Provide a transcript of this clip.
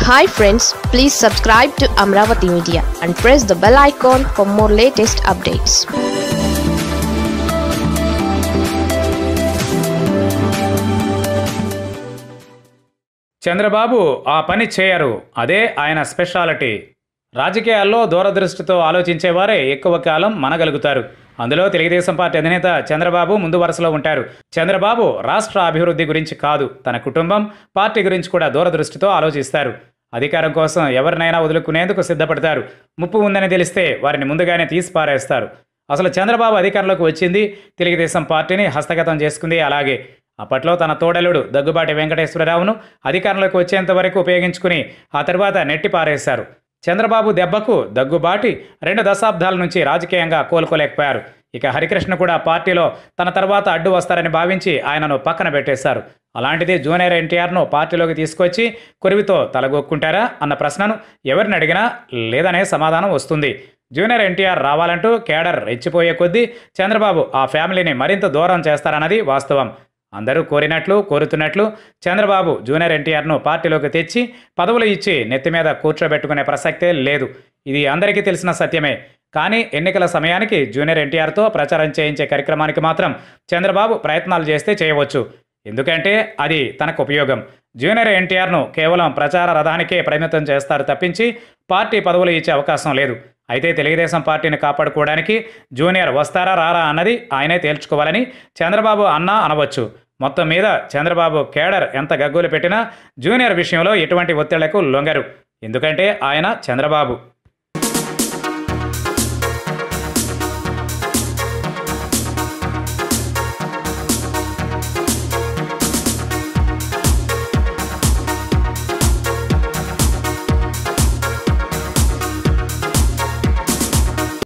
hi friends please subscribe to Amaravati media and press the bell icon for more latest updates Chandrababu ఆ పని చేయరు అదే ఆయన స్పెషాలిటీ రాజకీయాల్లో దూరదృష్టితో ఆలోచించేవారే ఎక్కువ కాలం మనగలుగుతారు అందులో తెలుగుదేశం పార్టీ అధినేత చంద్రబాబు ముందు వరుసలో ఉంటారు చంద్రబాబు రాష్ట్ర అభివృద్ధి గురించి కాదు తన కుటుంబం పార్టీ గురించి కూడా దూరదృష్టితో ఆలోచిస్తారు అధికారం కోసం ఎవరినైనా వదులుకునేందుకు సిద్ధపడతారు ముప్పు ఉందని తెలిస్తే వారిని ముందుగానే తీసి పారేస్తారు అసలు చంద్రబాబు అధికారంలోకి వచ్చింది తెలుగుదేశం పార్టీని హస్తగతం చేసుకుంది అలాగే అప్పట్లో తన తోడలుడు దగ్గుబాటి వెంకటేశ్వరరావును అధికారంలోకి వచ్చేంత వరకు ఉపయోగించుకుని ఆ తర్వాత నెట్టి పారేశారు చంద్రబాబు దెబ్బకు దగ్గుబాటి రెండు దశాబ్దాల నుంచి రాజకీయంగా కోలుకోలేకపోయారు ఇక హరికృష్ణ కూడా పార్టీలో తన తర్వాత అడ్డు వస్తారని భావించి ఆయనను పక్కన పెట్టేశారు అలాంటిది జూనియర్ ఎన్టీఆర్ను పార్టీలోకి తీసుకొచ్చి కొరివితో తలగొక్కుంటారా అన్న ప్రశ్నను ఎవరిని అడిగినా లేదనే సమాధానం వస్తుంది జూనియర్ ఎన్టీఆర్ రావాలంటూ కేడర్ రెచ్చిపోయే కొద్దీ చంద్రబాబు ఆ ఫ్యామిలీని మరింత దూరం చేస్తారన్నది వాస్తవం అందరూ కోరినట్లు కోరుతున్నట్లు చంద్రబాబు జూనియర్ ఎన్టీఆర్ను పార్టీలోకి తెచ్చి పదవులు ఇచ్చి నెత్తి మీద కూర్చోబెట్టుకునే ప్రసక్తే లేదు ఇది అందరికీ తెలిసిన సత్యమే కానీ ఎన్నికల సమయానికి జూనియర్ ఎన్టీఆర్తో ప్రచారం చేయించే కార్యక్రమానికి మాత్రం చంద్రబాబు ప్రయత్నాలు చేస్తే చేయవచ్చు ఎందుకంటే అది తనకు ఉపయోగం జూనియర్ ఎన్టీఆర్ను కేవలం ప్రచార రథానికే పరిమితం చేస్తారు తప్పించి పార్టీ పదవులు ఇచ్చే అవకాశం లేదు అయితే తెలుగుదేశం పార్టీని కాపాడుకోవడానికి జూనియర్ వస్తారా రారా అన్నది ఆయనే తేల్చుకోవాలని చంద్రబాబు అన్నా అనవచ్చు మొత్తం మీద చంద్రబాబు కేడర్ ఎంత గగ్గోలు పెట్టినా జూనియర్ విషయంలో ఎటువంటి ఒత్తిళ్లకు లొంగరు ఎందుకంటే ఆయన చంద్రబాబు